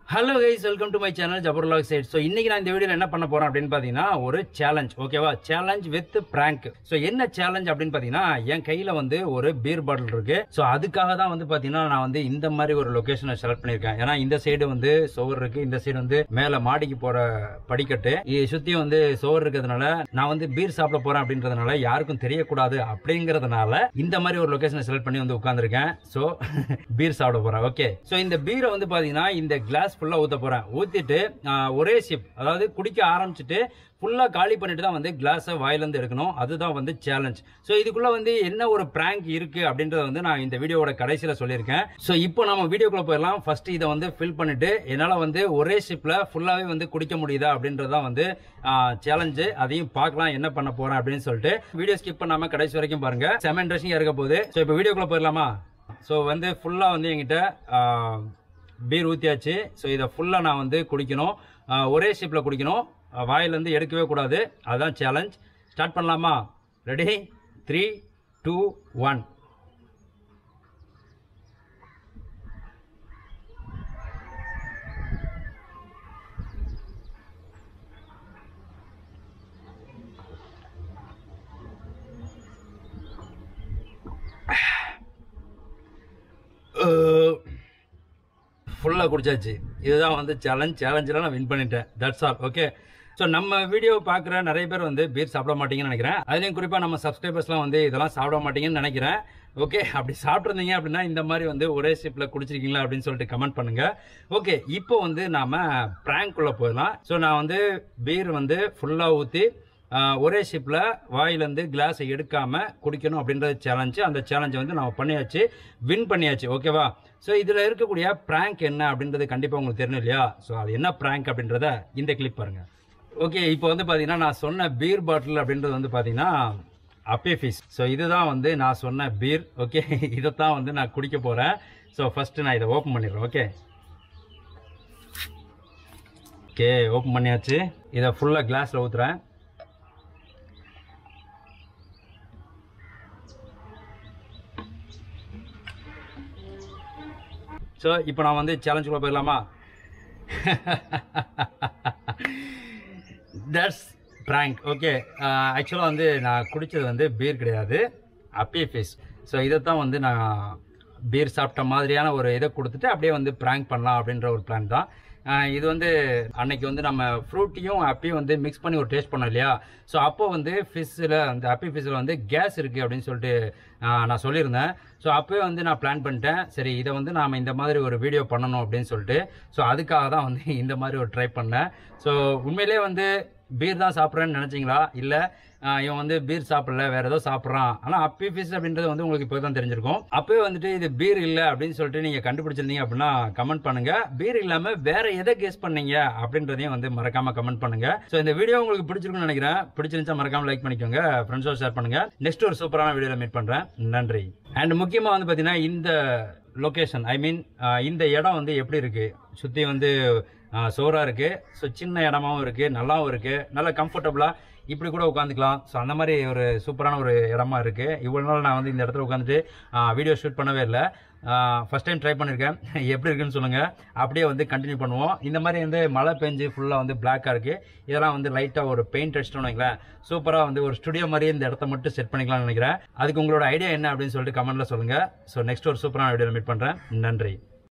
hello guys welcome to my channel ஜபர்லாக் சைட் so இன்னைக்கு நான் இந்த வீடியோவில் என்ன பண்ண போறேன் அப்படின்னு பார்த்தீங்கன்னா ஒரு சேலஞ்ச் ஓகேவா சேலஞ்ச் வித் பிராங்க் ஸோ என்ன சேலஞ்ச் அப்படின்னு பார்த்தீங்கன்னா என் கையில் வந்து ஒரு பீர் பாட்டில் இருக்கு ஸோ அதுக்காக தான் வந்து பார்த்தீங்கன்னா நான் வந்து இந்த மாதிரி ஒரு லொகேஷனை செலக்ட் பண்ணியிருக்கேன் ஏன்னா இந்த சைடு வந்து சுவர் இருக்கு இந்த சைடு வந்து மேலே மாடிக்கு போற படிக்கட்டு இதை சுற்றி வந்து சுவர் இருக்கிறதுனால நான் வந்து பீர் சாப்பிட போறேன் அப்படின்றதுனால யாருக்கும் தெரியக்கூடாது அப்படிங்கிறதுனால இந்த மாதிரி ஒரு லொகேஷனை செலக்ட் பண்ணி வந்து உட்காந்துருக்கேன் ஸோ பீர் சாப்பிட போறேன் ஓகே ஸோ இந்த பீரை வந்து பாத்தீங்கன்னா இந்த கிளாஸ் ஃபுல்லா ஊத்த போறேன் ஊத்திட்டு ஆஹ், ஒரே சிப் அதாவது குடிக்க ஆரம்பிச்சுட்டு ஃபுல்லா காலி பண்ணிட்டு தான் வந்து கிளாஸை வாயிலிருந்து எடுக்கணும் அதுதான் வந்து சேலஞ்ச் ஸோ இதுக்குள்ள வந்து என்ன ஒரு பிராங்க் இருக்கு அப்படின்றத வந்து நான் இந்த வீடியோவோட கடைசியில சொல்லியிருக்கேன் ஸோ இப்போ நம்ம வீடியோக்குள்ள போயிடலாம் ஃபர்ஸ்ட் இதை வந்து ஃபில் பண்ணிட்டு என்னால வந்து ஒரே ஷிப்ல ஃபுல்லாவே வந்து குடிக்க முடியுதா அப்படின்றதான் வந்து சேலஞ்சு அதையும் பார்க்கலாம் என்ன பண்ண போறேன் அப்படின்னு சொல்லிட்டு வீடியோ ஸ்கிப் பண்ணாம கடைசி வரைக்கும் பாருங்க செமன் இன்ட்ரெஸ்டிங் இருக்க போகுது ஸோ இப்போ வீடியோக்குள்ள போயிடலாமா ஸோ வந்து ஃபுல்லாக வந்து என்கிட்ட பீர் ஊற்றியாச்சு ஸோ இதை ஃபுல்லாக நான் வந்து குடிக்கணும் ஆ, ஒரே ஷிப்பில் குடிக்கணும் ஆ, வாயிலேருந்து எடுக்கவே கூடாது அதுதான் சேலஞ்ச் ஸ்டார்ட் பண்ணலாமா ரெடி த்ரீ டூ ஒன் ஃபுல்லாக குடிச்சாச்சு இதுதான் வந்து சேலஞ்ச் சேலஞ்சில் நான் வின் பண்ணிட்டேன் தட்ஸ் ஆல் ஓகே ஸோ நம்ம வீடியோ பார்க்குற நிறைய பேர் வந்து பீர் சாப்பிட மாட்டீங்கன்னு நினைக்கிறேன் அதுலேயும் குறிப்பாக நம்ம சப்ஸ்கிரைபர்ஸ்லாம் வந்து இதெல்லாம் சாப்பிட மாட்டீங்கன்னு நினைக்கிறேன் ஓகே அப்படி சாப்பிட்ருந்தீங்க அப்படின்னா இந்த மாதிரி வந்து ஒரே ஷிப்பில் குடிச்சிருக்கீங்களா அப்படின்னு சொல்லிட்டு கமெண்ட் பண்ணுங்க ஓகே இப்போ வந்து நாம prank குள்ள போயிடலாம் ஸோ நான் வந்து பீர் வந்து ஃபுல்லாக ஊற்றி ஒரே ஷிப்பில் வாயிலேருந்து கிளாஸை எடுக்காம குடிக்கணும் அப்படின்றது சேலஞ்சு அந்த சேலஞ்சை வந்து நம்ம பண்ணியாச்சு வின் பண்ணியாச்சு ஓகேவா ஸோ இதில் இருக்கக்கூடிய ப்ராங்க் என்ன அப்படின்றது கண்டிப்பாக உங்களுக்கு தெரியணும் இல்லையா ஸோ அது என்ன ப்ராங்க் அப்படின்றத இந்த கிளிப் பாருங்க ஓகே இப்போ வந்து பார்த்தீங்கன்னா நான் சொன்ன பீர் பாட்டில் அப்படின்றது வந்து பார்த்தீங்கன்னா அப்பே ஃபிஷ் ஸோ இதுதான் வந்து நான் சொன்ன பீர் ஓகே இதைத்தான் வந்து நான் குடிக்க போகிறேன் ஸோ ஃபஸ்ட்டு நான் இதை ஓப்பன் பண்ணிடுறேன் ஓகே ஓகே ஓப்பன் பண்ணியாச்சு இதை ஃபுல்லாக கிளாஸில் ஊற்றுறேன் ஸோ இப்போ நான் வந்து சேலஞ்சுக்குள்ள போயிடலாமா தட்ஸ் prank ஓகே ஆக்சுவலாக வந்து நான் குடித்தது வந்து பீர் கிடையாது அப்பே ஃபேஸ் ஸோ இதைத்தான் வந்து நான் பீர் சாப்பிட்ட மாதிரியான ஒரு இதை கொடுத்துட்டு அப்படியே வந்து prank பண்ணலாம் அப்படின்ற ஒரு பிளான் தான் ஆஹ் இது வந்து அன்னைக்கு வந்து நம்ம ஃப்ரூட்டியும் அப்பயும் வந்து மிக்ஸ் பண்ணி ஒரு டேஸ்ட் பண்ணோம் இல்லையா ஸோ அப்போ வந்து ஃபிஷ்ஷில் அந்த அப்பி ஃபிஷ்ஷில் வந்து கேஸ் இருக்குது அப்படின்னு சொல்லிட்டு ஆஹ் நான் சொல்லியிருந்தேன் ஸோ அப்போயே வந்து நான் பிளான் பண்ணிட்டேன் சரி இதை வந்து நாம் இந்த மாதிரி ஒரு வீடியோ பண்ணணும் அப்படின்னு சொல்லிட்டு ஸோ அதுக்காக தான் வந்து இந்த மாதிரி ஒரு ட்ரை பண்ணேன் ஸோ உண்மையிலே வந்து பீர் தான் சாப்பிட்றேன்னு நினச்சிங்களா இல்லை இவன் வந்து பீர் சாப்பிடல வேற ஏதோ சாப்பிட்றான் ஆனால் அப்பி ஃபிஷ் அப்படின்றது வந்து உங்களுக்கு இப்போ தான் தெரிஞ்சிருக்கும் அப்பவே வந்துட்டு இது பீர் இல்லை அப்படின்னு சொல்லிட்டு நீங்கள் கண்டுபிடிச்சிருந்தீங்க அப்படின்னா கமெண்ட் பண்ணுங்க பீர் இல்லாமல் வேற எதை கெஸ் பண்ணீங்க அப்படின்றதையும் வந்து மறக்காம கமெண்ட் பண்ணுங்க ஸோ இந்த வீடியோ உங்களுக்கு பிடிச்சிருக்கும்னு நினைக்கிறேன் பிடிச்சிருந்துச்சா மறக்காம லைக் பண்ணிக்கோங்க ஃப்ரெண்ட்ஸோட ஷேர் பண்ணுங்க நெக்ஸ்ட் ஒரு சூப்பரான வீடியோவில் மீட் பண்ணுறேன் நன்றி அண்ட் முக்கியமாக வந்து பார்த்தீங்கன்னா இந்த லொகேஷன் ஐ மீன் இந்த இடம் வந்து எப்படி இருக்கு சுற்றி வந்து சோறாக இருக்கு ஸோ சின்ன இடமாவும் இருக்கு நல்லாவும் இருக்கு நல்லா கம்ஃபர்டபுளாக இப்படி கூட உட்காந்துக்கலாம் ஸோ அந்த மாதிரி ஒரு சூப்பரான ஒரு இடமா இருக்கு இவ்வளோ நாள் நான் வந்து இந்த இடத்துல உட்காந்துட்டு வீடியோ ஷூட் பண்ணவே இல்லை ஃபர்ஸ்ட் டைம் ட்ரை பண்ணியிருக்கேன் எப்படி இருக்குன்னு சொல்லுங்க அப்படியே வந்து கண்டினியூ பண்ணுவோம் இந்த மாதிரி வந்து மழை பெஞ்சு ஃபுல்லாக வந்து பிளாக்காக இருக்கு இதெல்லாம் வந்து லைட்டாக ஒரு பெயிண்ட் அடிச்சிட்டோம்னு வைங்களேன் சூப்பராக வந்து ஒரு ஸ்டுடியோ மாதிரியே இந்த இடத்த மட்டும் செட் பண்ணிக்கலாம்னு நினைக்கிறேன் அதுக்கு உங்களோட ஐடியா என்ன அப்படின்னு சொல்லிட்டு கமெண்ட்ல சொல்லுங்க ஸோ நெக்ஸ்ட் ஒரு சூப்பரான வீடியோவில் மீட் பண்ணுறேன் நன்றி